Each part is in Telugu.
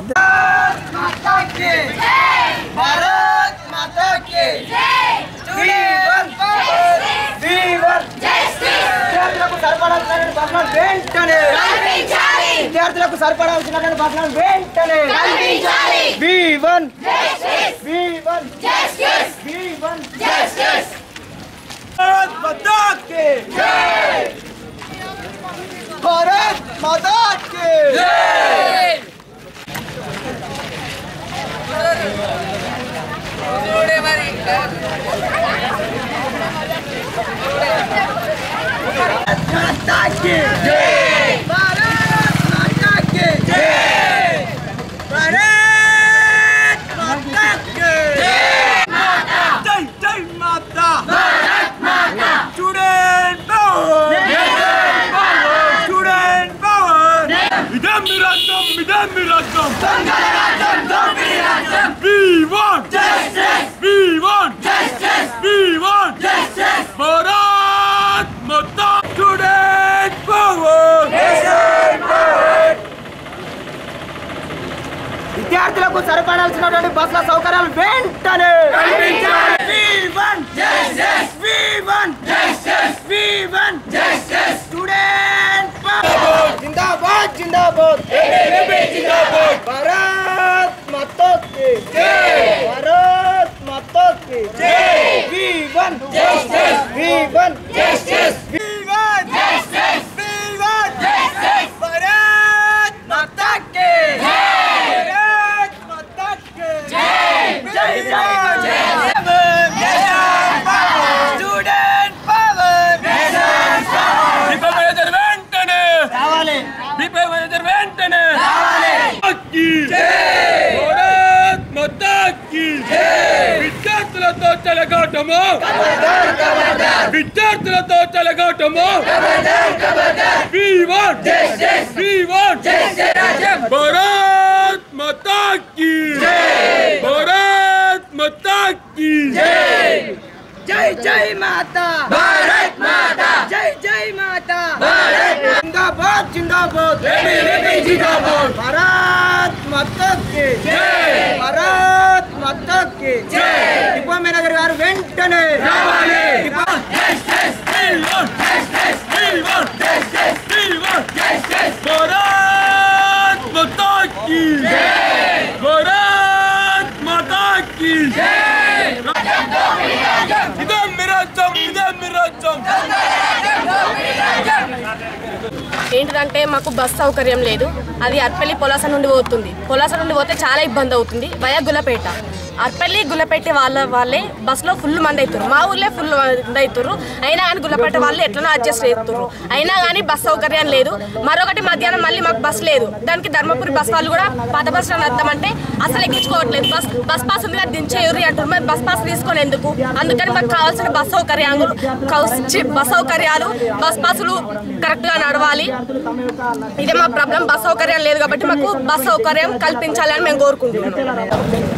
భారత్ మాతా కి విద్యార్థులకు సరిపడాల్సిన బస్సులను వెంటనే విద్యార్థులకు సరిపడాల్సినటువంటి బస్సులను వెంటనే we want we want we want Bharat Mata కి భారత్ మాతా కి माता की जय भारत माता की जय भारत माता की जय माता जय जय माता भारत माता स्टूडेंट पावर स्टूडेंट पावर इदम राज्यम इदम राज्यम संगल राज्यम दोपिडी राज्यम we want justice we want justice we want justice Bharat माता स्टूडेंट पावर విద్యార్థులకు సరిపడాల్సినటువంటి బస్సుల సౌకర్యాలు వెంటనే V1 V1 V1 స్టూడెంట్ జిందాబాద్ జిందాబాద్ భారత్ మాతా కి భారత్ మాతా కి V1 V1 V1 V1 Bharat Mata కి భారత్ మాతా కి జై జై స్టూడెంట్ పవర్ విపమేదర్ వెంటనే రావాలి విపమేదర్ వెంటనే రావాలి అక్కి భారత్ మాతాకి విద్యార్థులతో చెలగాటము విద్యార్థులతో చెలగాటము We want We want Bharat మాతాకి భారత్ మాతాకి జై జై మాతా భారత్ మాతా జై జై మాతా భారత్ జిందాబాద్ జిందాబాద్ జిందాబాద్ భారత్ మాతా కి జై భారత్ మాతా కి జై డిపో మేనేజర్ గారు వెంటనే రావాలి We want We want We want Bharat మాతాకి భారత్ మాతాకి ఇదే మిరాజం ఇదే మిరాజం ఏంటంటే మాకు బస్ సౌకర్యం లేదు అది అర్పల్లి పొలాస నుండి పోతుంది పొలాస నుండి పోతే చాలా ఇబ్బంది అవుతుంది వయా గులపేట అర్పల్లి గులపేట వాళ్ళ వాళ్ళే బస్సులో ఫుల్ మంది అవుతారు మా ఊర్లే ఫుల్ మంది అవుతారు అయినా కానీ గులపేట వాళ్ళు ఎట్లనో అడ్జస్ట్ చేస్తారు అయినా కానీ బస్ సౌకర్యం లేదు మరొకటి మధ్యాహ్నం మళ్ళీ మాకు బస్ లేదు దానికి ధర్మపురి బస్ వాళ్ళు కూడా పాత బస్ స్టాండ్ వద్దామంటే అసలు ఎక్కించుకోవట్లేదు బస్ బస్ పాస్ ఉంది అది దించేయరు అంటారు మరి బస్ పాస్ తీసుకొని ఎందుకు అందుకని మాకు కావాల్సిన బస్ సౌకర్యాలు కౌస్- చి, బస్ సౌకర్యాలు బస్ పాసులు కరెక్ట్ గా నడవాలి ఇదే మా ప్రాబ్లం బస్ సౌకర్యం లేదు కాబట్టి మాకు బస్ సౌకర్యం కల్పించాలని మేము కోరుకుంటున్నాం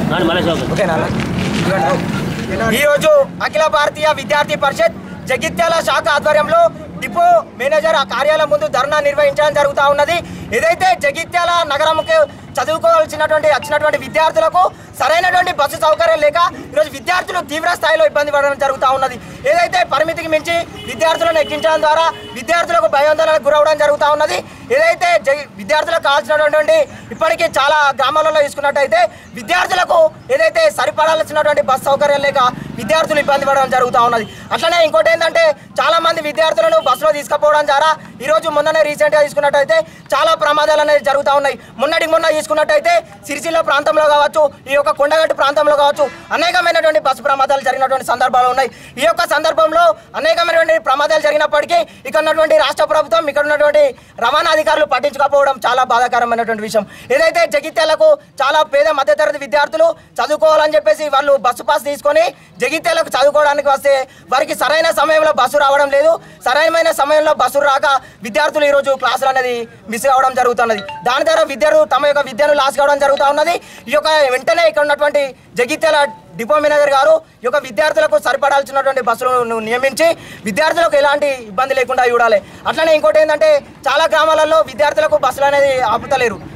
ఈరోజు అఖిల భారతీయ విద్యార్థి పరిషత్ జగిత్యాల శాఖ ఆధ్వర్యంలో డిపో మేనేజర్ ఆ కార్యాలయం ముందు ధర్నా నిర్వహించడం జరుగుతూ ఉన్నది ఏదైతే జగిత్యాల నగరంకు చదువుకోవాల్సినటువంటి వచ్చినటువంటి విద్యార్థులకు సరైనటువంటి బస్సు సౌకర్యం లేక ఈరోజు విద్యార్థులు తీవ్ర స్థాయిలో ఇబ్బంది పడడం జరుగుతూ ఉన్నది ఏదైతే పరిమితికి మించి విద్యార్థులను ఎక్కించడం ద్వారా విద్యార్థులకు భయాందోళనకు గురవడం జరుగుతూ ఉన్నది ఏదైతే జగి- విద్యార్థులకు కావాల్సినటువంటి ఇప్పటికీ చాలా గ్రామాలలో తీసుకున్నట్టయితే విద్యార్థులకు ఏదైతే సరిపడాల్సినటువంటి బస్ సౌకర్యం లేక విద్యార్థులు ఇబ్బంది పడడం జరుగుతూ ఉన్నది అట్లనే ఇంకోటి ఏంటంటే చాలా మంది విద్యార్థులను బస్సులో తీసుకుపోవడం ద్వారా ఈ రోజు మొన్ననే రీసెంట్గా తీసుకున్నట్టయితే చాలా ప్రమాదాలు అనేది జరుగుతూ ఉన్నాయి మొన్నటికి మొన్న తీసుకున్నట్టయితే సిరిసిల్ల ప్రాంతంలో కావచ్చు ఈ యొక్క కొండగట్టు ప్రాంతంలో కావచ్చు అనేకమైనటువంటి బస్సు ప్రమాదాలు జరిగినటువంటి సందర్భాలు ఉన్నాయి ఈ యొక్క సందర్భంలో అనేకమైనటువంటి ప్రమాదాలు జరిగినప్పటికీ ఇక్కడ ఉన్నటువంటి రాష్ట్ర ప్రభుత్వం ఇక్కడ ఉన్నటువంటి రవాణా అధికారులు పట్టించుకోకపోవడం చాలా బాధాకరమైనటువంటి విషయం ఏదైతే జగిత్యాలకు చాలా పేద మధ్యతరగతి విద్యార్థులు చదువుకోవాలని చెప్పేసి వాళ్ళు బస్సు పాస్ తీసుకొని జగిత్యాలకు చదువుకోవడానికి వస్తే వారికి సరైన సమయంలో బస్సు రావడం లేదు సరైన సమయంలో బస్సు రాక విద్యార్థులు ఈరోజు క్లాసులు అనేది మిస్ కావడం జరుగుతున్నది దాని ద్వారా విద్యార్థులు తమ యొక్క విద్యను లాస్ కావడం జరుగుతూ ఉన్నది ఈ యొక్క వెంటనే ఇక్కడ ఉన్నటువంటి జగిత్యాల డిపో మేనేజర్ గారు ఈ యొక్క విద్యార్థులకు సరిపడాల్సినటువంటి బస్సులను నియమించి విద్యార్థులకు ఎలాంటి ఇబ్బంది లేకుండా చూడాలి అట్లనే ఇంకోటి ఏంటంటే చాలా గ్రామాలలో విద్యార్థులకు బస్సులు అనేది ఆపుతలేరు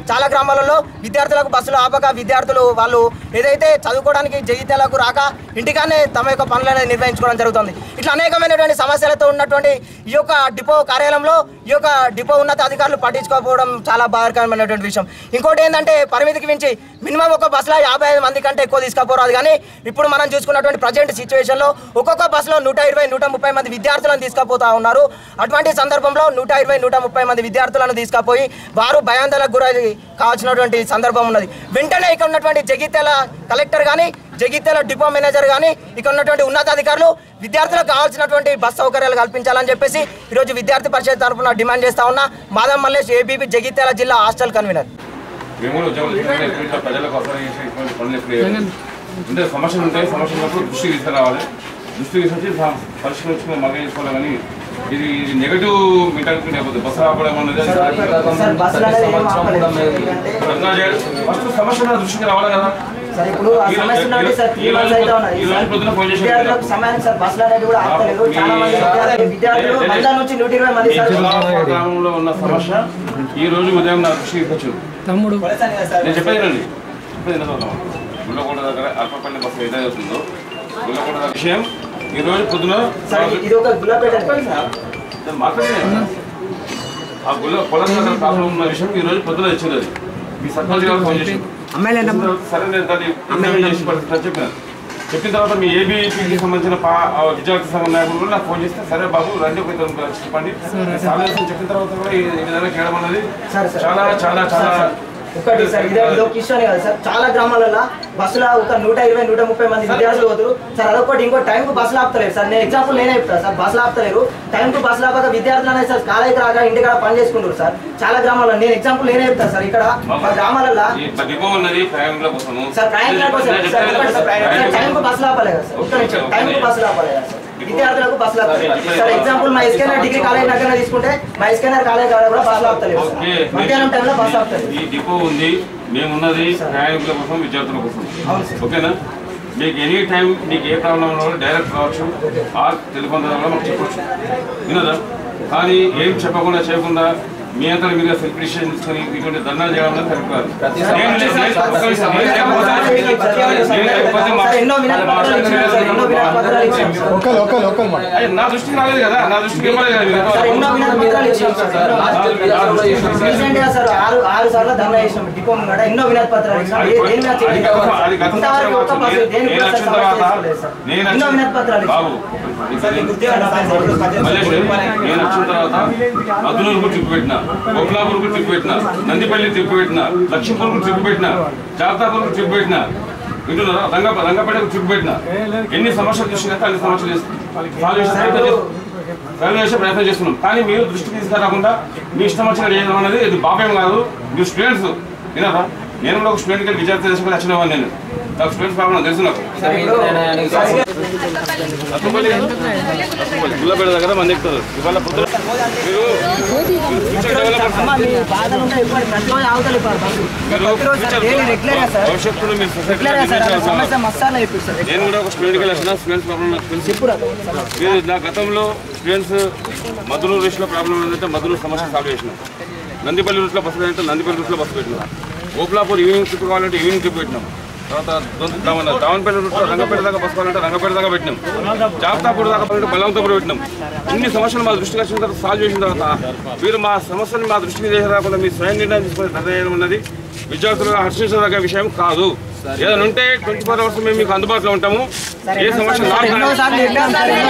చాలా గ్రామాలలో విద్యార్థులకు బస్సులు ఆపక విద్యార్థులు వాళ్ళు ఏదైతే చదువుకోవడానికి జగిత్యాలకు రాక ఇంటికానే తమ యొక్క పనులను నిర్వహించుకోవడం జరుగుతుంది ఇట్లా అనేకమైనటువంటి సమస్యలతో ఉన్నటువంటి ఈ యొక్క డిపో కార్యాలయంలో ఈ యొక్క డిపో ఉన్నత అధికారులు పట్టించుకోకపోవడం చాలా బాధాకరమైనటువంటి విషయం ఇంకోటి ఏంటంటే పరిమితికి మించి మినిమం ఒక బస్సులో యాభై ఐదు మంది కంటే ఎక్కువ తీసుకుపోరాదు కానీ ఇప్పుడు మనం చూసుకున్నటువంటి ప్రజెంట్ సిచ్యువేషన్లో ఒక్కొక్క బస్సులో నూట ఇరవై నూట ముప్పై మంది విద్యార్థులను తీసుకుపోతా ఉన్నారు అటువంటి సందర్భంలో నూట ఇరవై నూట ముప్పై మంది విద్యార్థులను తీసుకుపోయి వారు భయాందోళనకు గురై కావాల్సినటువంటి సందర్భం ఉన్నది వెంటనే ఇక్కడ ఉన్నటువంటి జగిత్యాల కలెక్టర్ కానీ జగిత్యాల డిపో మేనేజర్ కానీ ఇక్కడ ఉన్నటువంటి ఉన్నతాధికారులు విద్యార్థులకు కావాల్సినటువంటి బస్ సౌకర్యాలు కల్పించాలని చెప్పేసి ఈరోజు విద్యార్థి పరిషత్ తరఫున డిమాండ్ చేస్తా ఉన్నా మాధవ్ మల్లేష్ ఏబీపీ జగిత్యాల జిల్లా హాస్టల్ కన్వీనర్ మేము కూడా ఉద్యోగాలు చేయాలి. ఇట్లా ప్రజలకు అవసరం చేసే ఇటువంటి పనులు ఎప్పుడు చేయాలి. అంటే సమస్యలు ఉంటాయి సమస్యలకు దృష్టికి తీసుకురావాలి దృష్టికి తీసుకొచ్చి స- పరిష్కరించుకుని మగ్గ చేసుకోవాలి కానీ ఇది ఇది నెగటివ్ మెంటాలిటీ లేకపోతే బస్సు ఆపడం అనేది ధర్నా చేయడం ఫస్ట్ సమస్య నా దృష్టికి రావాలి కదా సార్ ఇప్పుడు ఆ ఈ రోజు- సమస్య ఉన్నది సార్ త్రీ ఈ రోజు మంత్స్ అయితే ఉన్నది ఈ రోజు సార్ పొద్దున ఫోన్ చేసి విద్యార్థులకు సమయానికి సార్ బస్సులు అనేది కూడా ఆపలేదు చాలా మంది విద్యార్థులు- విద్యార్థులు వంద నుంచి నూట ఇరవై మంది సార్ జిల్లాపూర్ గ్రామంలో ఉన్న సమస్య ఈ రోజు ఉదయం నా దృష్టికి వచ్చింది నేను చెప్పేది రండి చెప్పేది వినగలుగుతాం గుళ్ళకోట దగ్గర అల్పపల్లి బస్సు ఏదైతే అవుతుందో గుళ్ళకోట దగ్గర విషయం ఈ రోజు పొద్దున సార్ ఇది ఒక గుల్లపేట సార్ నేను మాట్లాడలేదు ఆ గుళ్ళ పొలం దగ్గర ప్రాబ్లం ఉన్న విషయం ఈ రోజు పొద్దున వచ్చింది అది మీ సర్పంచ్ గారు ఫోన్ చేసి సరే నేను దాన్ని ఎగ్జామిన్ చేసి పడుతుందని చెప్పినాను చెప్పిన తర్వాత మీ ఏబీపీకి సంబంధించిన పా ఆ విద్యార్థి సంఘ నాయకులు కూడా నాకు ఫోన్ చేస్తే సరే బాబు రండి ఒక ఇద్దరు ముగ్గురు వచ్చి చెప్పండి సాధ్యం చెప్పిన తర్వాత కూడా ఈ ఈ విధంగా చేయడం అన్నది సరే, సరే. చాలా చాలా చాలా ఒకటి సార్ ఇదే ఇదో కిషోర్ కదా సార్ చాలా గ్రామాలలో బస్సులో ఒక నూట ఇరవై నూట ముప్పై మంది విద్యార్థులు పోతారు సార్ అదొకటి ఇంకో టైం కు బస్సులు ఆపుతలేరు సార్ నేను ఎగ్జాంపుల్ నేనే చెప్తాను సార్ బస్సులు ఆపుతలేరు టైం కు బస్సులు ఆపక విద్యార్థులు అనేది సార్ కాలేజీకి రాక ఇంటికాడ పని చేసుకుంటారు సార్ చాలా గ్రామాల్లో నేను ఎగ్జాంపుల్ నేనే చెప్తాను సార్ ఇక్కడ మా గ్రామాలలో ఈ డిపో ఉన్నది ప్రయాణికుల కోసము సార్ ప్రయాణికుల కోసం నేను సార్ చెప్పేది ఒకటి సార్ ప్రయాణికుల టైం కు బస్సులు ఆపలేదు సార్ ఒక్క నిమిషం టైం కు బస్సులు ఆపలేదు సార్ విద్యార్థులకు బస్సులు ఆపలేదు సార్ ఎగ్జాంపుల్ మా ఎస్కేనర్ డిగ్రీ కాలేజ్ దగ్గర తీసుకుంటే మా ఎస్కేనర్ కాలేజ్ దగ్గర కూడా బస్సులు ఆపుతలేదు సార్ ఓకే. మధ్యాహ్నం టైంలో బస్సు ఆపుతలేదు ఈ డిపో ఉంది మేమున్నది ప్రయాణికుల కోసం విద్యార్థుల కోసం అవును సార్. ఓకేనా మీకు ఎనీ టైం మీకు ఏ ప్రాబ్లం ఉన్నా కూడా డైరెక్ట్ రావచ్చు ఆ టెలిఫోన్ ద్వారా కూడా మాకు చెప్పొచ్చు వినదా కానీ ఏం చెప్పకుండా చేయకుండా మీ అంతా మీద సెల్ఫ్ డిసిషన్ తీసుకొని ఇటువంటి ధర్నాలు చేయడం అనేది కరెక్ట్ కాదు నేను లే- నేను- ఒక్క నిమిషం. నేను లేకపోతే- నేను లేకపోతే మా- సార్ ఎన్నో వినతి పత్రాలు ఇచ్చాం సార్ ఎన్నో వినతి పత్రాలు ఇచ్చాం సార్ లోకల్ లోకల్ లోకల్ మాట అయ్య, నా దృష్టికి రాలేదు కదా నా దృష్టికి ఇవ్వలేదు కదా మీరు. సార్ ఎన్నో వినతి పత్రాలు ఇచ్చాం సార్ రీసెంట్ గా సార్ ఆరు ఆరు సార్లు ధర్నా చేసినాం డిపో ముంగడ ఎన్నో వినతి పత్రాలు ఇచ్చినాం ఏ- దేని మీద అది గత- అది గత ఇంతవరకు ఒక్క బస్సు సంవత్సరం దేనికి నేను కూడా వచ్చిన సార్ తర్వాత సమస్య చేసుకోలేదు సార్. నేను ఎన్నో వచ్చిన- వినతి పత్రాలు ఇచ్చాం బాబు మల్లేష్ నేను వచ్చిన తర్వాత మధునూరుకు ట్రిప్ పెట్టిన బొబ్లాపూర్కు ట్రిప్ పెట్టిన నందిపల్లి ట్రిప్ పెట్టిన లక్ష్మీపూర్కు ట్రిప్ పెట్టిన జాబితాపూర్కు ట్రిప్ పెట్టిన వింటున్నారా రంగ రంగపేటకు ట్రిప్ పెట్టిన ఎన్ని సమస్యలు చూసినా అన్ని సమస్యలు చేస్తున్నాం సాల్వ్ చేసే ప్రయత్నం చేస్తున్నాం. సాల్వ్ చేసే ప్రయత్నం చేస్తున్నాం కానీ మీరు దృష్టికి తీసుకురాకుండా మీ ఇష్టం వచ్చినట్టు చేయడం అనేది ఇది బాబేం కాదు మీరు స్టూడెంట్స్ వినరా నేను కూడా ఒక స్టూడెంట్కి విద్యార్థి చేసుకుని వచ్చిన వాడిని నేను నాకు స్టూడెంట్స్ ప్రాబ్లం తెలుసు నాకు గుల్లపేట దగ్గర మంది ఎక్కుతారు ఇవాళ పొద్దున మీరు ఫ్యూచర్ డెవలప్మెంట్ అమ్మా, మీ బాధలు ఉంటాయి ఇప్పుడు ప్రతిరోజు ఆవుతలు ఇప్పుడు బస్సు. మీరు ప్రతిరోజు సార్ ఫ్యూచర్ డైలీ రెగ్యులర్ గా సార్ భవిష్యత్తులో మీరు రెగ్యులర్ గా సార్ సొసైటీ సమస్య మస్తానే చెప్పి సార్ నేను కూడా ఒక స్టూడెంట్కి వెళ్ళిన స్టూడెంట్స్ ప్రాబ్లం నాకు తెలుసు ఇప్పుడు మీరు నా గతంలో స్టూడెంట్స్ మధునూరు రేషన్లో ప్రాబ్లం ఏంటంటే మధునూరు సమస్య సాల్వ్ చేసినాం నందిపల్లి రూట్లో బస్సు అంటే నందిపల్లి రూట్లో బస్సు పెట్టినాం ఓప్లాపూర్ ఈవినింగ్ ట్రిప్ కావాలంటే ఈవినింగ్ ట్రిప్ పెట్టినాం తర్వాత దొంత- దావన దావనపేట రూట్లో రంగపేట దాకా బస్సు కావాలంటే రంగపేట దాకా పెట్టినాం జాబితాపూర్ దాకా పోవాలంటే బలవంతపూర్ పెట్టినాం ఇన్ని సమస్యలు మా దృష్టికి వచ్చిన తర్వాత సాల్వ్ చేసిన తర్వాత మీరు మా సమస్యలు మా దృష్టికి తీసుకురాకుండా మీ స్వయం నిర్ణయం తీసుకుని నిర్ణయం ఉన్నది విద్యార్థులుగా హర్షించదగ్గ విషయం కాదు ఏదైనా ఉంటే ట్వంటీ ఫోర్ అవర్స్ మేము మీకు అందుబాటులో ఉంటాము ఏ సమస్య నాకు ఎన్నో సార్లు చెప్పాం సార్ ఎన్నో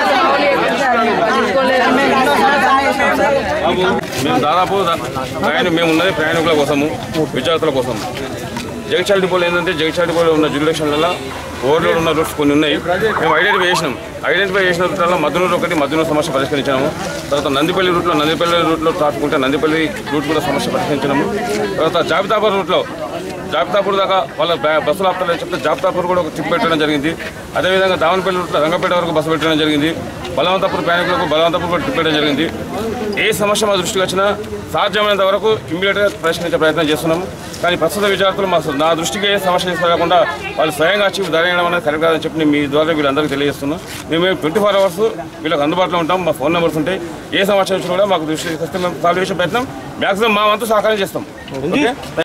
సార్లు ధర్నా చేసినాం సార్ బాబు మేము దాదాపు దా- ప్రయాణం మేము ఉన్నది ప్రయాణికుల కోసము విద్యార్థుల కోసం జగిత్యాల డిపోలో ఏంటంటే జగిత్యాల డిపోలో ఉన్న జ్యుడిక్షన్లలో ఓవర్లోడ్ ఉన్న రూట్స్ కొన్ని ఉన్నాయి మేము ఐడెంటిఫై చేసినాం ఐడెంటిఫై చేసిన రూట్లలో మధునూరు ఒకటి మధునూరు సమస్య పరిష్కరించాము తర్వాత నందిపల్లి రూట్లో నందిపల్లి రూట్లో ట్రాఫిక్ ఉంటే నందిపల్లి రూట్ కూడా సమస్య పరిష్కరించినాము తర్వాత జాబితాబాద్ రూట్లో జాబితాపూర్ దాకా వాళ్ళ బ్యా- బస్సులు ఆపుతారని చెప్తే జాబితాపూర్ కూడా ఒక ట్రిప్ పెట్టడం జరిగింది అదేవిధంగా దావనపల్లి రూట్లో రంగపేట వరకు బస్సు పెట్టడం జరిగింది బలవంతపూర్ ప్రయాణికులకు బలవంతపూర్ కూడా ట్రిప్ పెట్టడం జరిగింది ఏ సమస్య మా దృష్టికి వచ్చినా సాధ్యమైనంత వరకు ఇమ్మీడియట్గా పరిష్కరించే ప్రయత్నం చేస్తున్నాము కానీ ప్రస్తుత విద్యార్థులు మా నా దృష్టికి ఏ సమస్య తీసుకురాకుండా వాళ్ళు స్వయంగా వచ్చి ధరయడం అనేది కరెక్ట్ కాదని చెప్పి నేను మీ ద్వారా వీళ్ళందరికీ తెలియజేస్తున్నాం మేము ట్వంటీ ఫోర్ అవర్స్ వీళ్ళకి అందుబాటులో ఉంటాం మా ఫోన్ నెంబర్స్ ఉంటాయి ఏ సమస్య వచ్చినా కూడా మాకు దృష్టికి వస్తే మేము సాల్వ్ చేసే ప్రయత్నం మ్యాక్సిమం మా వంతు సహకారం చేస్తాం ఓకే